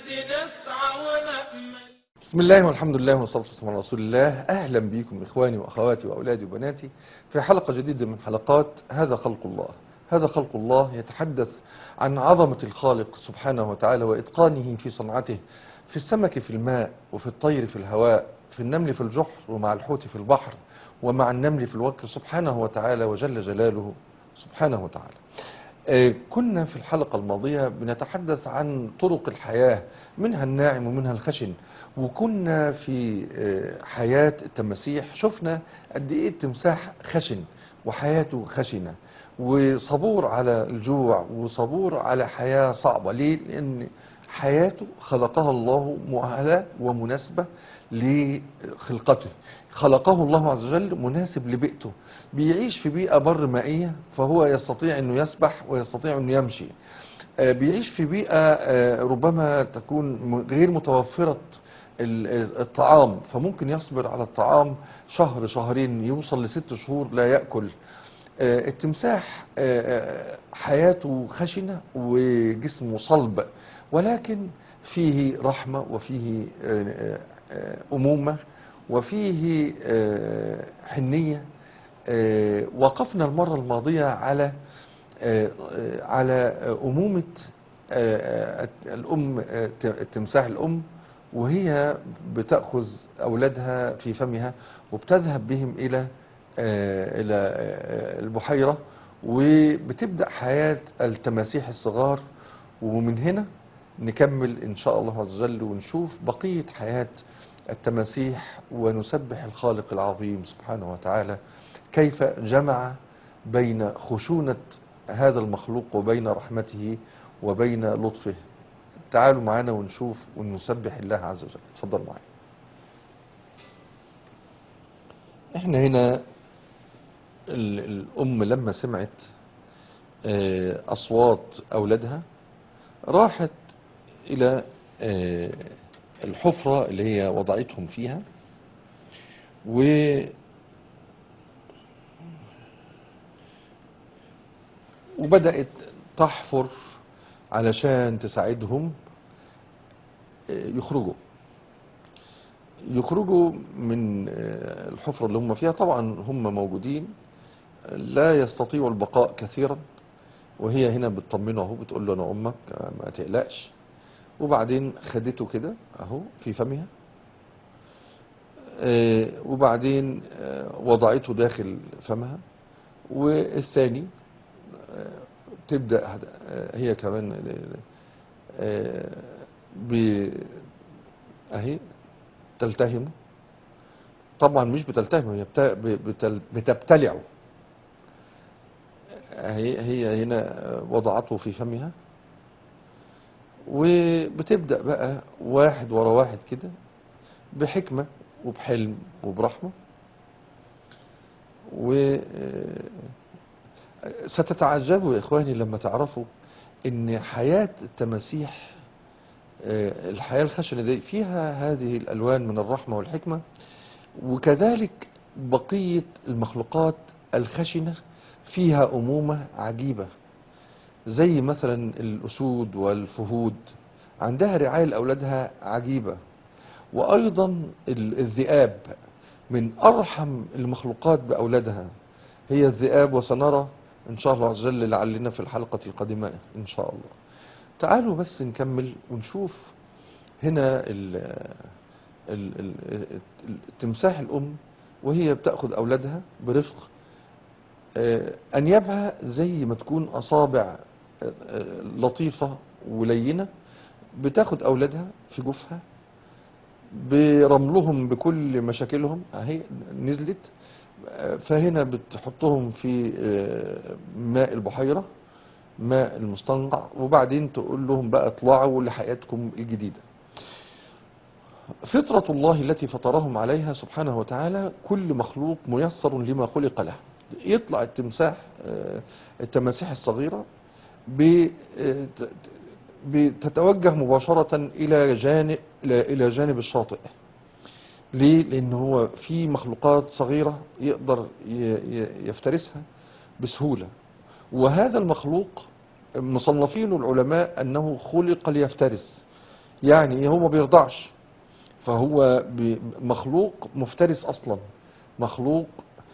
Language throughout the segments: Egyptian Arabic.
نسعى ونأمل بسم الله والحمد لله والصلاة والسلام على رسول الله أهلا بكم إخواني وأخواتي وأولادي وبناتي في حلقة جديدة من حلقات هذا خلق الله هذا خلق الله يتحدث عن عظمة الخالق سبحانه وتعالى وإتقانه في صنعته في السمك في الماء وفي الطير في الهواء في النمل في الجحر ومع الحوت في البحر ومع النمل في الوكر سبحانه وتعالى وجل جلاله سبحانه وتعالى آه، كنا في الحلقة الماضية بنتحدث عن طرق الحياة منها الناعم ومنها الخشن وكنا في آه، حياة التماسيح شفنا قد ايه التمساح خشن وحياته خشنة وصبور على الجوع وصبور على حياة صعبة ليه؟ لأن حياته خلقها الله مؤهلة ومناسبة لخلقته خلقه الله عز وجل مناسب لبيئته بيعيش في بيئة بر مائية فهو يستطيع أنه يسبح ويستطيع أنه يمشي آه، بيعيش في بيئة آه، ربما تكون م- غير متوفرة ال- الطعام فممكن يصبر على الطعام شهر شهرين يوصل لست شهور لا يأكل آه، التمساح آه، آه، حياته خشنة وجسمه صلب ولكن فيه رحمة وفيه آه، آه، أمومة وفيه آه، حنية آه، وقفنا المرة الماضية على آه، آه، على أمومة آه، آه، الأم آه، التمساح الأم وهي بتأخذ أولادها في فمها وبتذهب بهم إلى آه، إلى آه، البحيرة وبتبدأ حياة التماسيح الصغار ومن هنا نكمل إن شاء الله عز وجل ونشوف بقية حياة التماسيح ونسبح الخالق العظيم سبحانه وتعالى كيف جمع بين خشونة هذا المخلوق وبين رحمته وبين لطفه تعالوا معنا ونشوف ونسبح الله عز وجل اتفضلوا معايا احنا هنا ال- الأم لما سمعت آه، أصوات أولادها راحت إلى آه، الحفرة اللي هي وضعتهم فيها و وبدأت تحفر علشان تساعدهم آه، يخرجوا يخرجوا من آه، الحفرة اللي هم فيها طبعا هم موجودين لا يستطيعوا البقاء كثيرا وهي هنا بتطمنه اهو بتقول له انا امك آه، ما تقلقش وبعدين خدته كده اهو في فمها آه، وبعدين آه، وضعته داخل فمها والثاني آه، تبدأ هد- آه، هي كمان آه، ب اهي تلتهمه طبعا مش بتلتهمه هي بت- بتل- بتبتلعه هي هي هنا وضعته في فمها وبتبدأ بقى واحد ورا واحد كده بحكمة وبحلم وبرحمة و ستتعجبوا يا إخواني لما تعرفوا إن حياة التماسيح آه، الحياة الخشنة دي فيها هذه الألوان من الرحمة والحكمة وكذلك بقية المخلوقات الخشنة فيها أمومة عجيبة زي مثلا الأسود والفهود عندها رعاية لأولادها عجيبة وأيضا ال- الذئاب من أرحم المخلوقات بأولادها هي الذئاب وسنرى إن شاء الله عز وجل لعلنا في الحلقة القادمة إن شاء الله تعالوا بس نكمل ونشوف هنا ال ال ال التمساح الأم وهي بتأخذ أولادها برفق آه، أنيابها زي ما تكون أصابع آه، آه، لطيفة ولينة بتاخد أولادها في جوفها برملهم بكل مشاكلهم أهي نزلت آه، فهنا بتحطهم في آه، ماء البحيرة ماء المستنقع وبعدين تقول لهم بقى اطلعوا لحياتكم الجديدة فطرة الله التي فطرهم عليها سبحانه وتعالى كل مخلوق ميسر لما خلق له يطلع التمساح آه، التماسيح الصغيرة ب- آه، ت- بتتوجه مباشرة إلى جانب إلى جانب الشاطئ ليه؟ لأن هو في مخلوقات صغيرة يقدر ي- ي- يفترسها بسهولة وهذا المخلوق مصنفين العلماء أنه خلق ليفترس يعني هو ما بيرضعش فهو بي- مخلوق مفترس اصلا مخلوق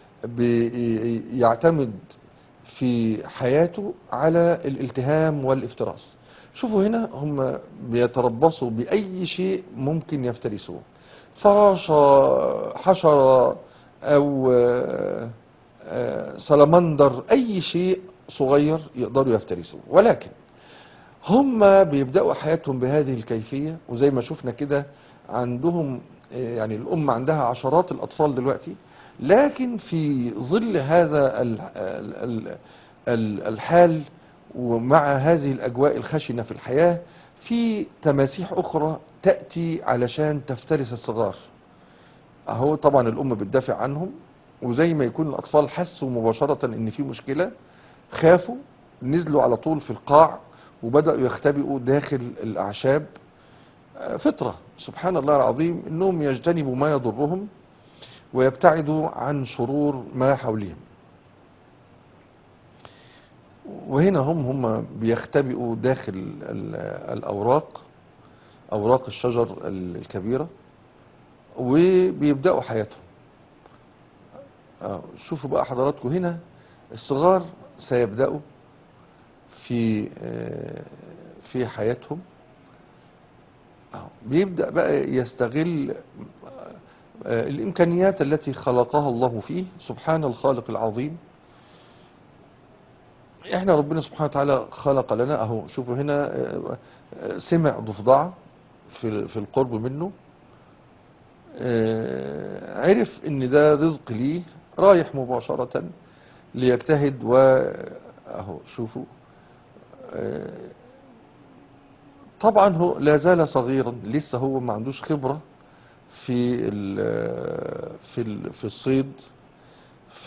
بيعتمد في حياته على الالتهام والافتراس شوفوا هنا هم بيتربصوا بأي شيء ممكن يفترسوه فراشة حشرة أو آه، آه، سلمندر أي شيء صغير يقدروا يفترسوه ولكن هم بيبدأوا حياتهم بهذه الكيفية وزي ما شفنا كده عندهم آه، يعني الأم عندها عشرات الأطفال دلوقتي لكن في ظل هذا ال- ال- ال- ال- الحال ومع هذه الأجواء الخشنة في الحياة في تماسيح أخرى تأتي علشان تفترس الصغار أهو طبعا الأم بتدافع عنهم وزي ما يكون الأطفال حسوا مباشرة إن في مشكلة خافوا نزلوا على طول في القاع وبدأوا يختبئوا داخل الأعشاب آه، فطرة سبحان الله العظيم إنهم يجتنبوا ما يضرهم ويبتعدوا عن شرور ما حولهم وهنا هم هم بيختبئوا داخل ال- الأوراق أوراق الشجر الكبيرة وبيبدأوا حياتهم آه، شوفوا بقى حضراتكم هنا الصغار سيبدأوا في آه، في حياتهم آه، بيبدأ بقى يستغل آه، الإمكانيات التي خلقها الله فيه سبحان الخالق العظيم احنا ربنا سبحانه وتعالى خلق لنا اهو شوفوا هنا آه، آه، سمع ضفدعة في في القرب منه آه، عرف ان ده رزق ليه رايح مباشرة ليجتهد و اهو شوفوا آه، طبعا هو لا زال صغيرا لسه هو ما عندوش خبرة في ال في ال في الصيد ف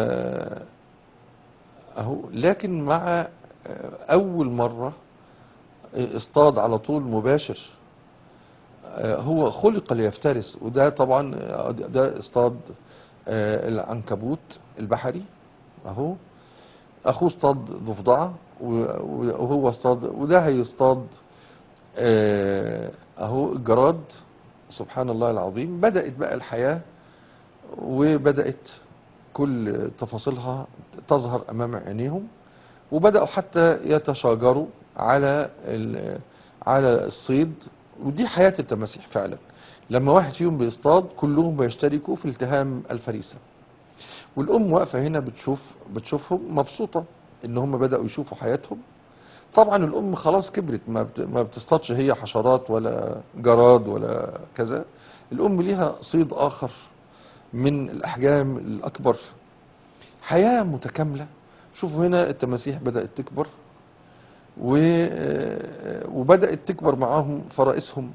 اهو لكن مع آه، اول مرة آه، اصطاد على طول مباشر آه، هو خلق ليفترس وده طبعا آه، ده اصطاد آه، العنكبوت البحري اهو اخوه اصطاد ضفدعة و- وهو اصطاد وده هيصطاد آه، اهو الجراد سبحان الله العظيم بدأت بقى الحياة وبدأت كل تفاصيلها تظهر امام عينيهم وبدأوا حتى يتشاجروا على ال- على الصيد ودي حياة التماسيح فعلا لما واحد فيهم بيصطاد كلهم بيشتركوا في التهام الفريسة والأم واقفة هنا بتشوف بتشوفهم مبسوطة إن هم بدأوا يشوفوا حياتهم طبعا الأم خلاص كبرت ما بت- ما بتصطادش هي حشرات ولا جراد ولا كذا الأم ليها صيد آخر من الأحجام الأكبر حياة متكاملة شوفوا هنا التماسيح بدأت تكبر و... وبدأت تكبر معاهم فرائسهم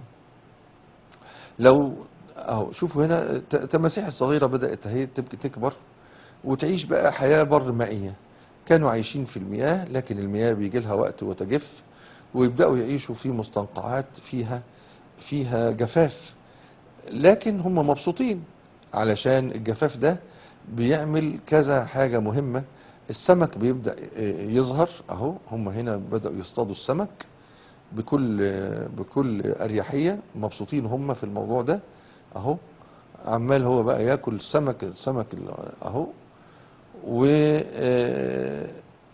لو اهو شوفوا هنا الت- التماسيح الصغيرة بدأت هي تبقى تكبر وتعيش بقى حياة بر مائية كانوا عايشين في المياه لكن المياه بيجي لها وقت وتجف ويبدأوا يعيشوا في مستنقعات فيها فيها جفاف لكن هم مبسوطين علشان الجفاف ده بيعمل كذا حاجة مهمة السمك بيبدأ يظهر اهو هم هنا بدأوا يصطادوا السمك بكل بكل أريحية مبسوطين هم في الموضوع ده اهو عمال هو بقى ياكل السمك السمك ال- اهو و آه،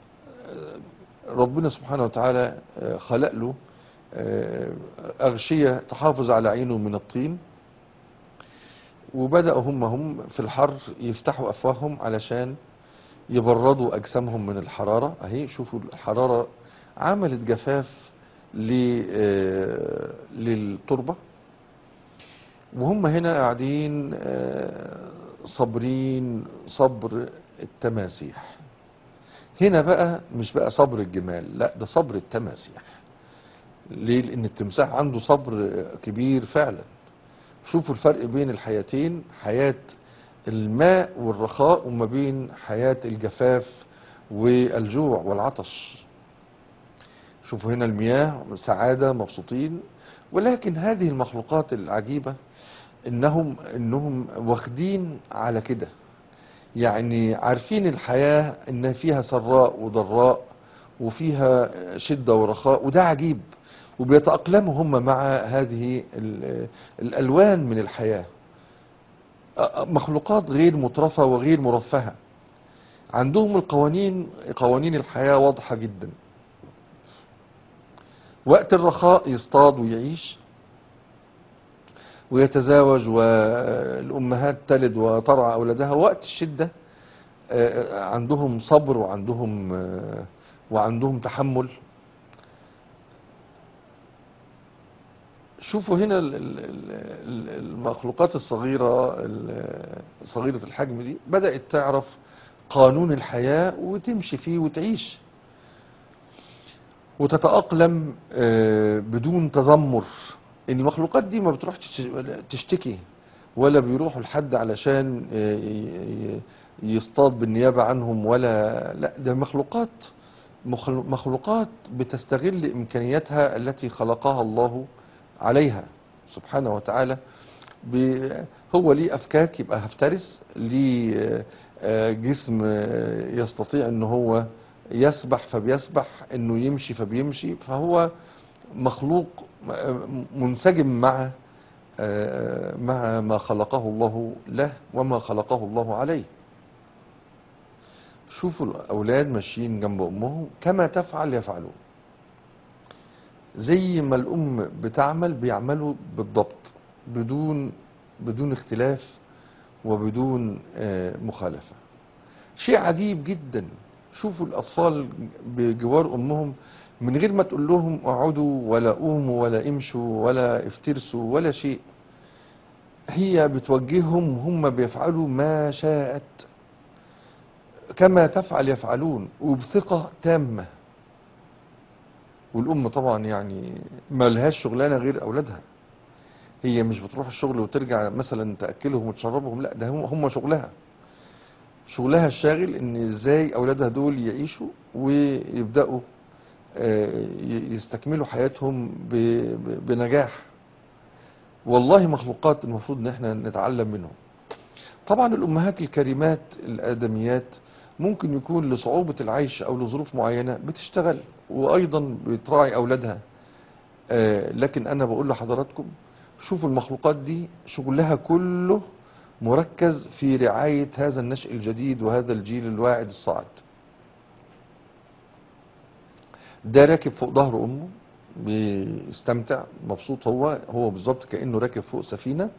ربنا سبحانه وتعالى آه، خلق له آه، أغشية تحافظ على عينه من الطين وبدأوا هم هم في الحر يفتحوا أفواههم علشان يبردوا أجسامهم من الحرارة أهي شوفوا الحرارة عملت جفاف ل- آه، للتربة وهم هنا قاعدين آه، صابرين صبر التماسيح هنا بقى مش بقى صبر الجمال لا ده صبر التماسيح ليه لان التمساح عنده صبر كبير فعلا شوفوا الفرق بين الحياتين حياة الماء والرخاء وما بين حياة الجفاف والجوع والعطش شوفوا هنا المياه سعادة مبسوطين ولكن هذه المخلوقات العجيبة انهم انهم واخدين على كده يعني عارفين الحياة ان فيها سراء وضراء وفيها شدة ورخاء وده عجيب وبيتأقلموا هم مع هذه ال- الألوان من الحياة أ- مخلوقات غير مترفة وغير مرفهة عندهم القوانين قوانين الحياة واضحة جدا وقت الرخاء يصطاد ويعيش ويتزاوج والأمهات تلد وترعى أولادها وقت الشدة آه، عندهم صبر وعندهم آه، وعندهم تحمل شوفوا هنا ال- ال- ال- المخلوقات الصغيرة ال- صغيرة الحجم دي بدأت تعرف قانون الحياة وتمشي فيه وتعيش وتتأقلم آه، بدون تذمر إن المخلوقات دي ما بتروح تش- تشتكي ولا بيروحوا لحد علشان آه، ي- ي- يصطاد بالنيابة عنهم ولا لا ده مخلوقات مخل- مخلوقات بتستغل إمكانياتها التي خلقها الله عليها سبحانه وتعالى ب- هو ليه أفكاك يبقى هفترس ليه آه، آه، جسم آه، يستطيع ان هو يسبح فبيسبح انه يمشي فبيمشي فهو مخلوق آه، منسجم مع آه، مع ما خلقه الله له وما خلقه الله عليه شوفوا الأولاد ماشيين جنب أمهم كما تفعل يفعلون زي ما الأم بتعمل بيعملوا بالضبط بدون بدون اختلاف وبدون آه، مخالفة شيء عجيب جدا شوفوا الأطفال بجوار أمهم من غير ما تقول لهم اقعدوا ولا قوموا ولا امشوا ولا افترسوا ولا شيء هي بتوجههم هم بيفعلوا ما شاءت كما تفعل يفعلون وبثقة تامة والأم طبعا يعني ما لهاش شغلانة غير أولادها هي مش بتروح الشغل وترجع مثلا تأكلهم وتشربهم لا ده هم هم شغلها شغلها الشاغل ان ازاي اولادها دول يعيشوا ويبدأوا آه، ي- يستكملوا حياتهم ب- ب- بنجاح والله مخلوقات المفروض ان احنا نتعلم منهم طبعا الامهات الكريمات الادميات ممكن يكون لصعوبة العيش او لظروف معينة بتشتغل وايضا بتراعي اولادها آه، لكن انا بقول لحضراتكم شوفوا المخلوقات دي شغلها كله مركز في رعاية هذا النشء الجديد وهذا الجيل الواعد الصاعد ده راكب فوق ظهر امه بيستمتع مبسوط هو هو بالظبط كانه راكب فوق سفينه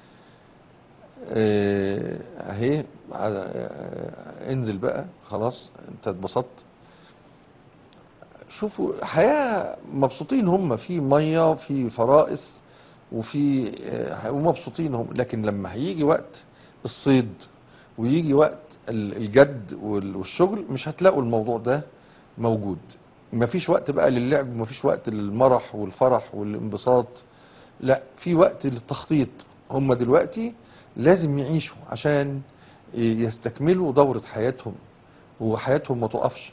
آه، اهي على- آه، انزل بقى خلاص انت اتبسطت شوفوا حياه مبسوطين هم في ميه في فرائس وفي آه، ومبسوطين هم لكن لما هيجي وقت الصيد ويجي وقت ال- الجد وال- والشغل مش هتلاقوا الموضوع ده موجود مفيش وقت بقى للعب ومفيش وقت للمرح والفرح والانبساط لا في وقت للتخطيط هم دلوقتي لازم يعيشوا عشان يستكملوا دورة حياتهم وحياتهم ما تقفش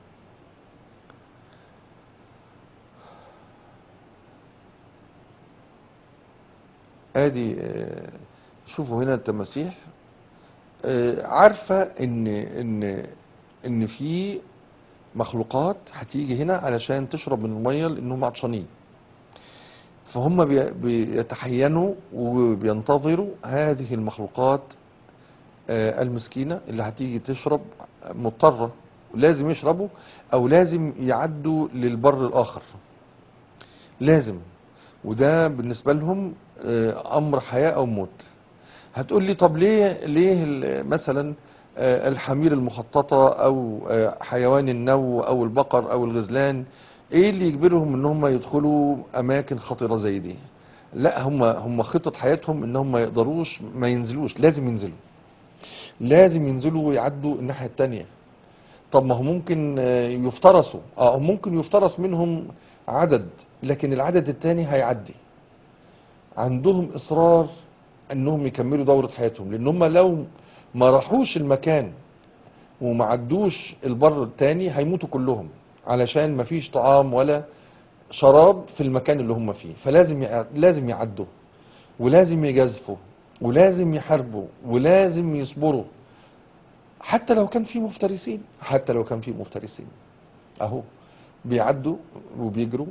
ادي آه، شوفوا هنا التماسيح آه، عارفة ان ان ان في مخلوقات هتيجي هنا علشان تشرب من المية لانهم عطشانين فهم بي- بيتحينوا وبينتظروا هذه المخلوقات آه، المسكينة اللي هتيجي تشرب مضطرة لازم يشربوا او لازم يعدوا للبر الاخر لازم وده بالنسبة لهم آه، امر حياة او موت هتقول لي طب ليه ليه ال- مثلا آه، الحمير المخططة او آه، حيوان النو او البقر او الغزلان ايه اللي يجبرهم ان هم يدخلوا اماكن خطرة زي دي لا هم هم خطة حياتهم ان هم ما يقدروش ما ينزلوش لازم ينزلوا لازم ينزلوا ويعدوا الناحية التانية طب ما هو ممكن آه، يفترسوا اه ممكن يفترس منهم عدد لكن العدد التاني هيعدي عندهم اصرار انهم يكملوا دورة حياتهم لان هم لو ما راحوش المكان وما عدوش البر التاني هيموتوا كلهم علشان ما فيش طعام ولا شراب في المكان اللي هم فيه فلازم يع- لازم يعدوا ولازم يجازفوا ولازم يحاربوا ولازم يصبروا حتى لو كان في مفترسين حتى لو كان في مفترسين اهو بيعدوا وبيجروا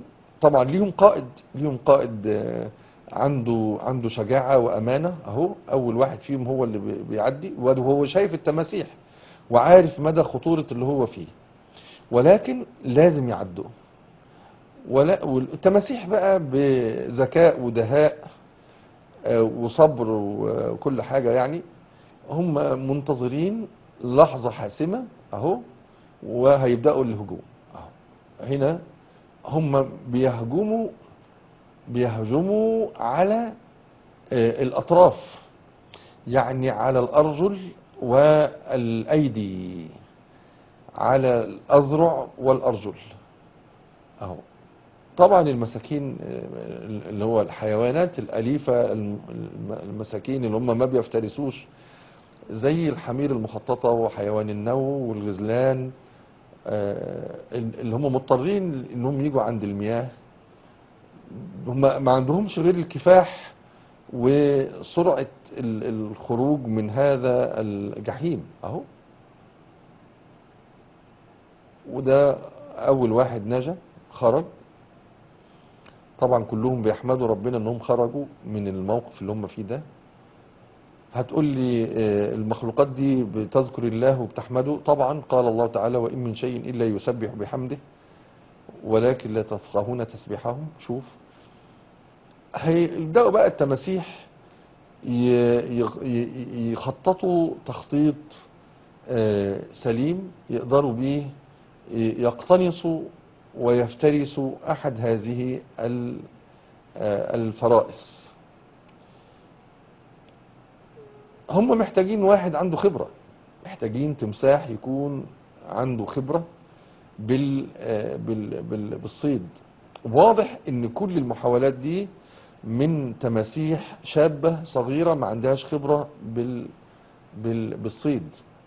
طبعا ليهم قائد ليهم قائد آه، عنده عنده شجاعة وأمانة أهو أول واحد فيهم هو اللي بي- بيعدي وهو شايف التماسيح وعارف مدى خطورة اللي هو فيه ولكن لازم يعدوا ولا والتماسيح بقى بذكاء ودهاء آه، وصبر وكل حاجة يعني هم منتظرين لحظة حاسمة اهو وهيبدأوا الهجوم اهو هنا هم بيهجموا بيهجموا على آه، الأطراف يعني على الأرجل والأيدي على الأذرع والأرجل اهو طبعا المساكين آه، اللي هو الحيوانات الأليفة الم- الم- المساكين اللي هم ما بيفترسوش زي الحمير المخططة وحيوان النو والغزلان آه، اللي هم مضطرين انهم يجوا عند المياه هم ما عندهمش غير الكفاح وسرعة ال- الخروج من هذا الجحيم اهو وده اول واحد نجا خرج طبعا كلهم بيحمدوا ربنا انهم خرجوا من الموقف اللي هم فيه ده هتقول لي آه، المخلوقات دي بتذكر الله وبتحمده طبعا قال الله تعالى وإن من شيء إلا يسبح بحمده ولكن لا تفقهون تسبيحهم شوف هيبدأوا بقى التماسيح ي- ي- ي- يخططوا تخطيط آه، سليم يقدروا بيه يقتنصوا ويفترسوا أحد هذه ال- آه، الفرائس هم محتاجين واحد عنده خبرة محتاجين تمساح يكون عنده خبرة بال آه، بال بال بالصيد واضح ان كل المحاولات دي من تماسيح شابة صغيرة ما عندهاش خبرة بال بال بالصيد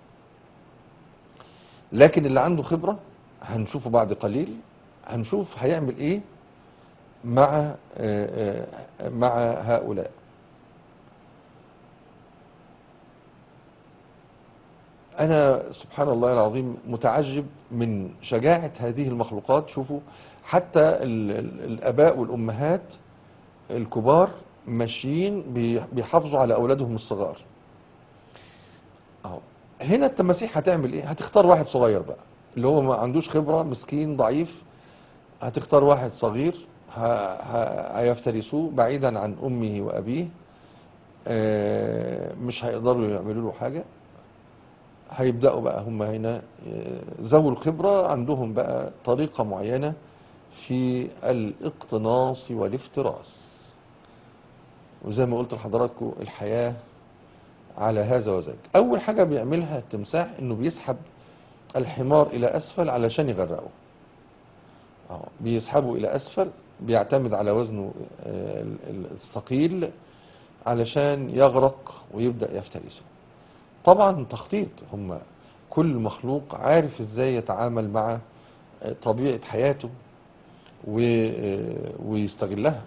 لكن اللي عنده خبرة هنشوفه بعد قليل هنشوف هيعمل ايه مع آه، آه، مع هؤلاء أنا سبحان الله العظيم متعجب من شجاعة هذه المخلوقات شوفوا حتى ال- ال- الآباء والأمهات الكبار ماشيين بي- بيحافظوا على أولادهم الصغار أهو هنا التماسيح هتعمل إيه؟ هتختار واحد صغير بقى اللي هو ما عندوش خبرة مسكين ضعيف هتختار واحد صغير ه- ه- هيفترسوه بعيدا عن أمه وأبيه آه، مش هيقدروا يعملوا له حاجة هيبدأوا بقى هم هنا آه، ذوي الخبرة عندهم بقى طريقة معينة في الاقتناص والافتراس وزي ما قلت لحضراتكم الحياة على هذا وذاك أول حاجة بيعملها التمساح إنه بيسحب الحمار إلى أسفل علشان يغرقه أهو، بيسحبه إلى أسفل بيعتمد على وزنه آه، ال- ال- الثقيل علشان يغرق ويبدأ يفترسه طبعا تخطيط هم كل مخلوق عارف ازاي يتعامل مع آه، طبيعة حياته و- آه، ويستغلها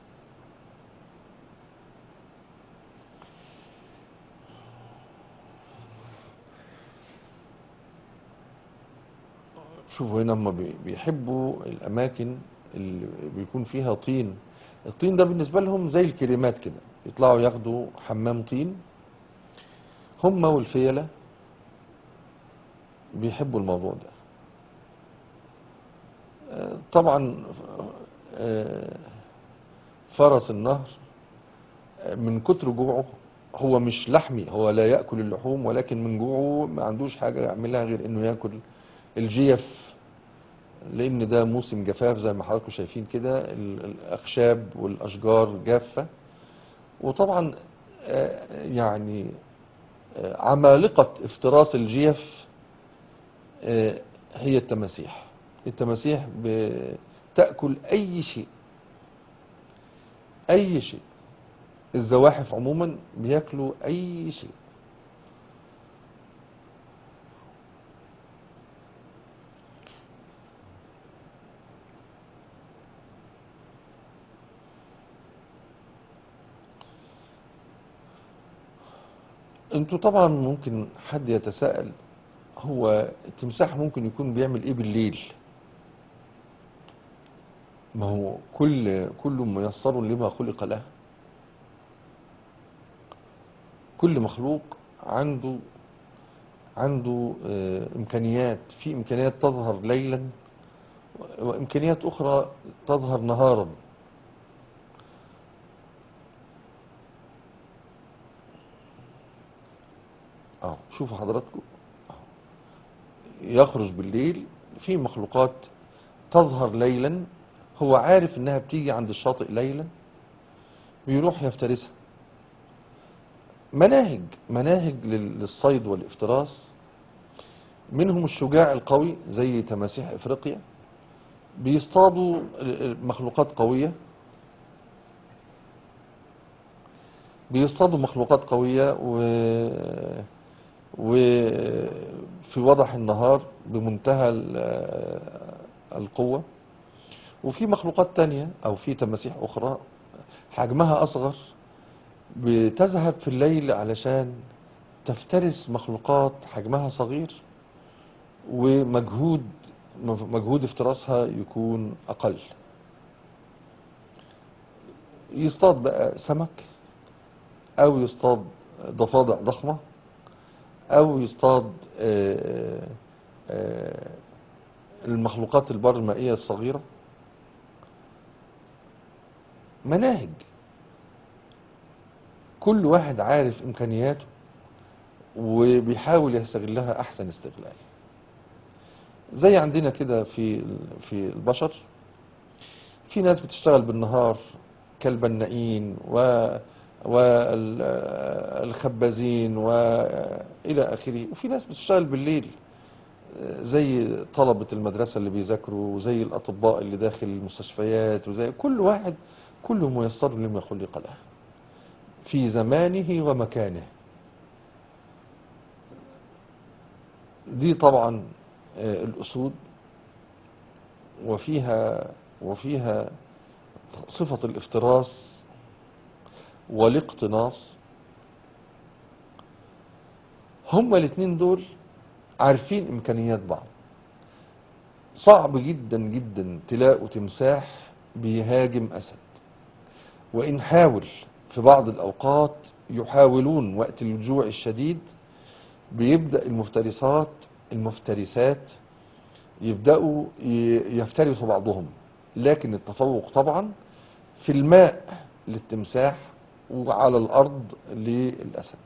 شوفوا هنا هم بي- بيحبوا الأماكن اللي بيكون فيها طين الطين ده بالنسبة لهم زي الكريمات كده يطلعوا ياخدوا حمام طين هم والفيلة بيحبوا الموضوع ده آه، طبعا آه، فرس النهر آه، من كتر جوعه هو مش لحمي هو لا يأكل اللحوم ولكن من جوعه ما عندوش حاجة يعملها غير انه يأكل الجيف لان ده موسم جفاف زي ما حضراتكم شايفين كده ال- الاخشاب والاشجار جافة وطبعا آه، يعني آه، عمالقة افتراس الجيف آه، هي التماسيح التماسيح بتأكل أي شيء أي شيء الزواحف عموما بياكلوا أي شيء انتوا طبعا ممكن حد يتساءل هو التمساح ممكن يكون بيعمل ايه بالليل ما هو كل كل ميسر لما خلق له كل مخلوق عنده عنده آه، إمكانيات في إمكانيات تظهر ليلا وإمكانيات أخرى تظهر نهارا اه شوفوا حضراتكم يخرج بالليل في مخلوقات تظهر ليلا هو عارف انها بتيجي عند الشاطئ ليلا بيروح يفترسها مناهج مناهج لل- للصيد والافتراس منهم الشجاع القوي زي تماسيح افريقيا بيصطادوا ال- ال- مخلوقات قوية بيصطادوا مخلوقات قوية و وفي وضح النهار بمنتهى ال- القوة وفي مخلوقات تانية أو في تماسيح أخرى حجمها أصغر بتذهب في الليل علشان تفترس مخلوقات حجمها صغير ومجهود مجهود افتراسها يكون أقل يصطاد بقى سمك أو يصطاد ضفادع ضخمة أو يصطاد آه، آه، المخلوقات البر المائية الصغيرة مناهج كل واحد عارف إمكانياته وبيحاول يستغلها أحسن استغلال زي عندنا كده في في البشر في ناس بتشتغل بالنهار كالبنائين و والخبازين والى اخره وفي ناس بتشتغل بالليل زي طلبة المدرسة اللي بيذاكروا وزي الأطباء اللي داخل المستشفيات وزي كل واحد كله ميسر لما خلق له في زمانه ومكانه دي طبعا آه، الأسود وفيها وفيها صفة الافتراس والاقتناص هما الاتنين دول عارفين إمكانيات بعض صعب جدا جدا تلاقوا تمساح بيهاجم أسد وإن حاول في بعض الأوقات يحاولون وقت الجوع الشديد بيبدأ المفترسات المفترسات يبدأوا ي- يفترسوا بعضهم لكن التفوق طبعا في الماء للتمساح وعلى الأرض للأسد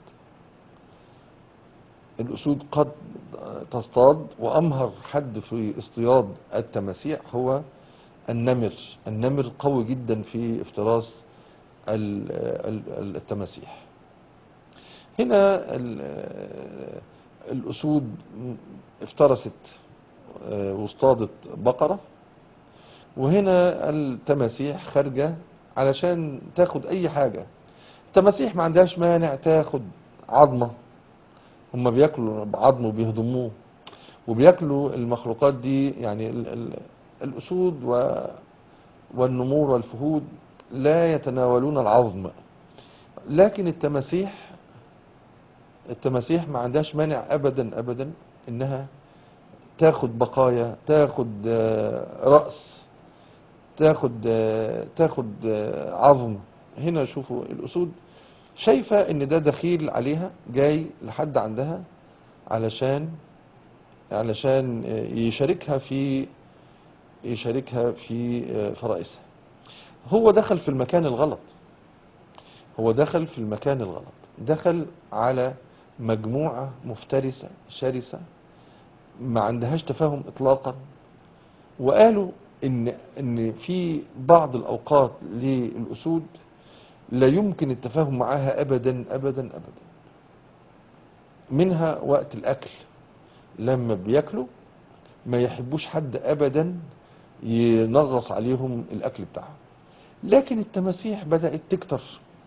الأسود قد تصطاد وأمهر حد في اصطياد التماسيح هو النمر النمر قوي جدا في افتراس ال- ال- التماسيح هنا ال- الأسود افترست آه، واصطادت بقرة وهنا التماسيح خارجة علشان تاخد أي حاجة التماسيح ما عندهاش مانع تاخد عظمة هم بياكلوا عظم وبيهضموه وبياكلوا المخلوقات دي يعني ال ال الأسود و والنمور والفهود لا يتناولون العظم لكن التماسيح التماسيح ما عندهاش مانع أبدا أبدا إنها تاخد بقايا تاخد آه، رأس تاخد آه، تاخد آه، عظم هنا شوفوا الأسود شايفة ان ده دخيل عليها جاي لحد عندها علشان علشان آه، يشاركها في يشاركها في آه، فرائسها هو دخل في المكان الغلط هو دخل في المكان الغلط دخل على مجموعة مفترسة شرسة ما عندهاش تفاهم اطلاقا وقالوا ان ان في بعض الاوقات للاسود لا يمكن التفاهم معها ابدا ابدا ابدا منها وقت الاكل لما بياكلوا ما يحبوش حد ابدا ينغص عليهم الاكل بتاعهم لكن التماسيح بدات تكتر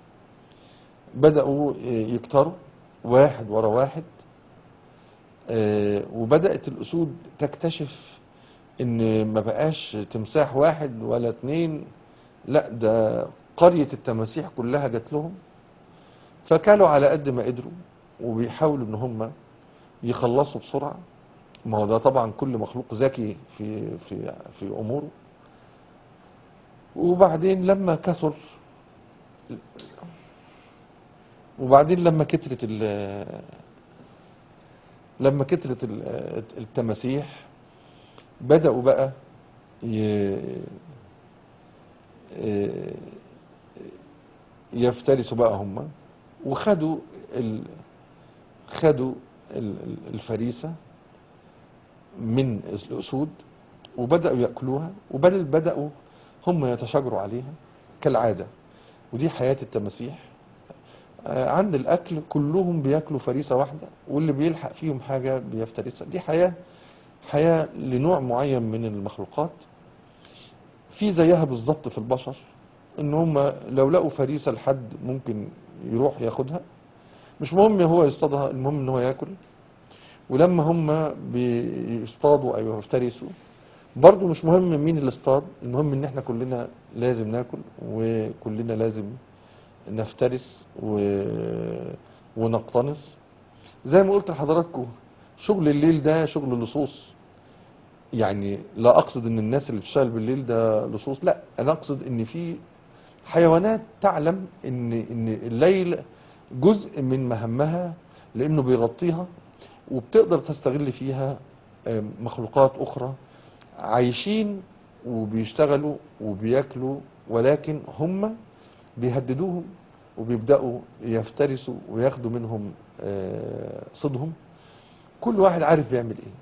بداوا يكتروا واحد ورا واحد آه، وبدات الاسود تكتشف ان ما بقاش تمساح واحد ولا اتنين لا ده قرية التماسيح كلها جات لهم فكلوا على قد ما قدروا وبيحاولوا ان هم يخلصوا بسرعة ما هو ده طبعا كل مخلوق ذكي في في في اموره وبعدين لما كثر وبعدين لما كترت ال لما كترت ال- التماسيح بدأوا بقى ي- يفترسوا بقى هم وخدوا ال... خدوا ال- ال- الفريسة من الأسود وبدأوا يأكلوها وبل بدأوا هم يتشاجروا عليها كالعادة ودي حياة التماسيح آه، عند الأكل كلهم بياكلوا فريسة واحدة واللي بيلحق فيهم حاجة بيفترسها دي حياة حياة لنوع معين من المخلوقات في زيها بالظبط في البشر ان هم لو لقوا فريسة لحد ممكن يروح ياخدها مش مهم هو يصطادها المهم ان هو ياكل ولما هم بيصطادوا او يفترسوا برضو مش مهم مين اللي اصطاد المهم ان احنا كلنا لازم ناكل وكلنا لازم نفترس و... ونقتنص زي ما قلت لحضراتكم شغل الليل ده شغل لصوص يعني لا اقصد ان الناس اللي بتشتغل بالليل ده لصوص لا انا اقصد ان في حيوانات تعلم ان ان الليل جزء من مهمها لانه بيغطيها وبتقدر تستغل فيها آم، مخلوقات اخرى عايشين وبيشتغلوا وبياكلوا ولكن هم بيهددوهم وبيبداوا يفترسوا وياخدوا منهم آه، صيدهم كل واحد عارف بيعمل ايه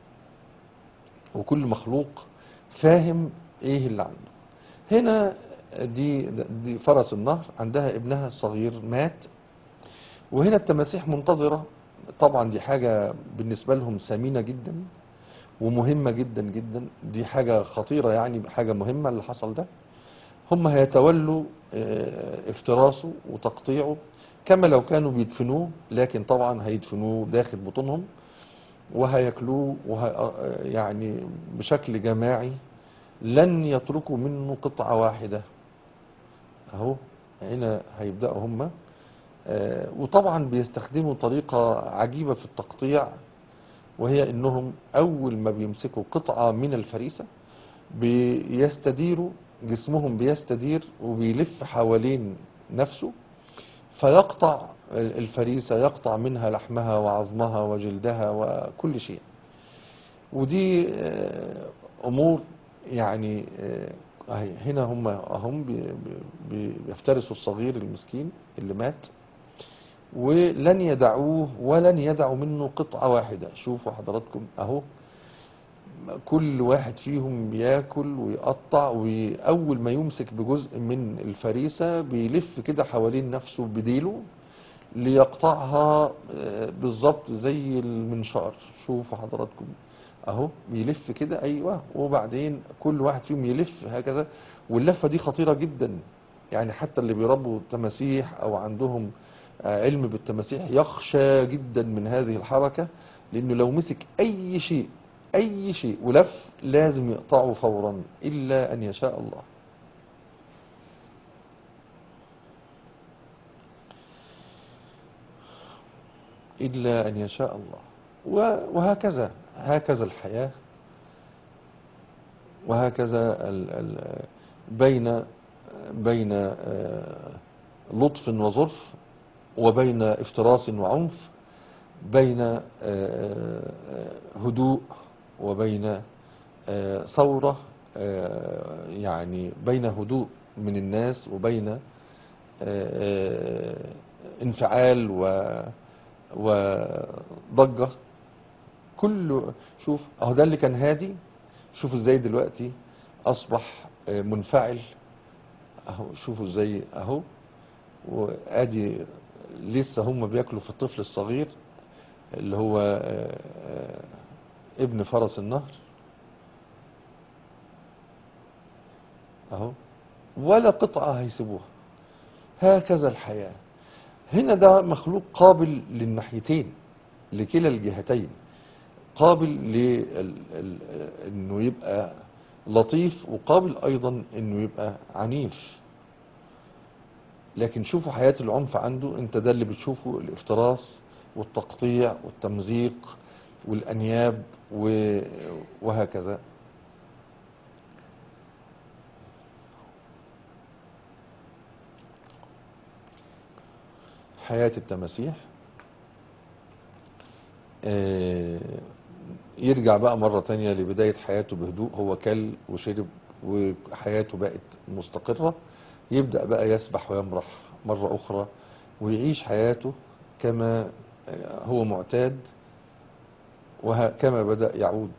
وكل مخلوق فاهم ايه اللي عنده هنا دي دي فرس النهر عندها ابنها الصغير مات وهنا التماسيح منتظرة طبعا دي حاجة بالنسبة لهم ثمينة جدا ومهمة جدا جدا دي حاجة خطيرة يعني حاجة مهمة اللي حصل ده هم هيتولوا آه، افتراسه وتقطيعه كما لو كانوا بيدفنوه لكن طبعا هيدفنوه داخل بطونهم وهياكلوه وه... يعني بشكل جماعي لن يتركوا منه قطعة واحدة اهو هنا هيبدأوا هم آه، وطبعا بيستخدموا طريقة عجيبة في التقطيع وهي انهم اول ما بيمسكوا قطعة من الفريسة بيستديروا جسمهم بيستدير وبيلف حوالين نفسه فيقطع الفريسة يقطع منها لحمها وعظمها وجلدها وكل شيء ودي آه، امور يعني آه، أهي هنا هم هم بي- بي- بيفترسوا الصغير المسكين اللي مات ولن يدعوه ولن يدعوا منه قطعة واحدة شوفوا حضراتكم اهو كل واحد فيهم بياكل ويقطع واول ما يمسك بجزء من الفريسة بيلف كده حوالين نفسه بديله ليقطعها آه، بالظبط زي المنشار شوفوا حضراتكم اهو بيلف كده ايوه وبعدين كل واحد فيهم يلف هكذا واللفه دي خطيره جدا يعني حتى اللي بيربوا تماسيح او عندهم آه، علم بالتماسيح يخشى جدا من هذه الحركه لانه لو مسك اي شيء اي شيء ولف لازم يقطعه فورا الا ان يشاء الله الا ان يشاء الله و- وهكذا هكذا الحياه وهكذا ال ال بين بين آه، لطف وظرف وبين افتراس وعنف بين آه، آه، هدوء وبين آه، ثورة آه، يعني بين هدوء من الناس وبين آه، آه، انفعال و وضجة كل شوف اهو ده اللي كان هادي شوفوا ازاي دلوقتي اصبح آه، منفعل اهو شوفوا ازاي اهو وادي لسه هم بياكلوا في الطفل الصغير اللي هو آه، آه، ابن فرس النهر اهو ولا قطعة هيسيبوها هكذا الحياة هنا ده مخلوق قابل للناحيتين لكلا الجهتين قابل لانه يبقى لطيف وقابل ايضا انه يبقى عنيف لكن شوفوا حياة العنف عنده انت ده اللي بتشوفه الافتراس والتقطيع والتمزيق والانياب و- وهكذا حياة التماسيح آه، يرجع بقى مرة تانية لبداية حياته بهدوء هو كل وشرب وحياته بقت مستقرة يبدأ بقى يسبح ويمرح مرة أخرى ويعيش حياته كما آه، هو معتاد وكما بدأ يعود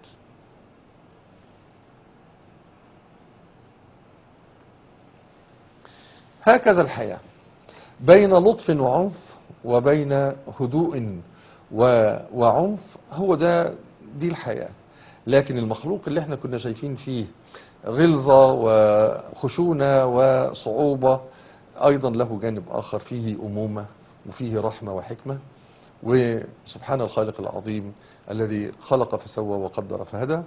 هكذا الحياة بين لطف وعنف وبين هدوء و- وعنف هو ده دي الحياة لكن المخلوق اللي احنا كنا شايفين فيه غلظة وخشونة وصعوبة أيضا له جانب آخر فيه أمومة وفيه رحمة وحكمة وسبحان الخالق العظيم الذي خلق فسوى وقدر فهدى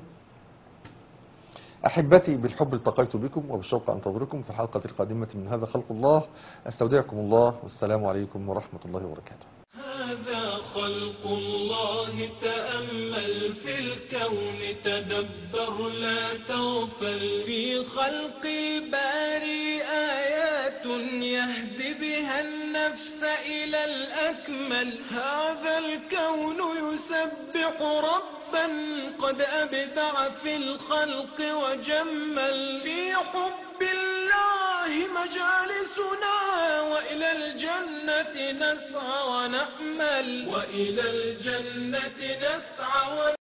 أحبتي بالحب التقيت بكم وبالشوق أنتظركم في الحلقة القادمة من هذا خلق الله أستودعكم الله والسلام عليكم ورحمة الله وبركاته هذا خلق الله تأمل في الكون تدبر لا تغفل في خلق الباري آيات يهدي بها النفس إلى الأكمل هذا الكون يسبح ربا قد أبدع في الخلق وجمل في حب الله مجالسنا وإلى الجنة نسعى ونأمل وإلى الجنة نسعى ونأمل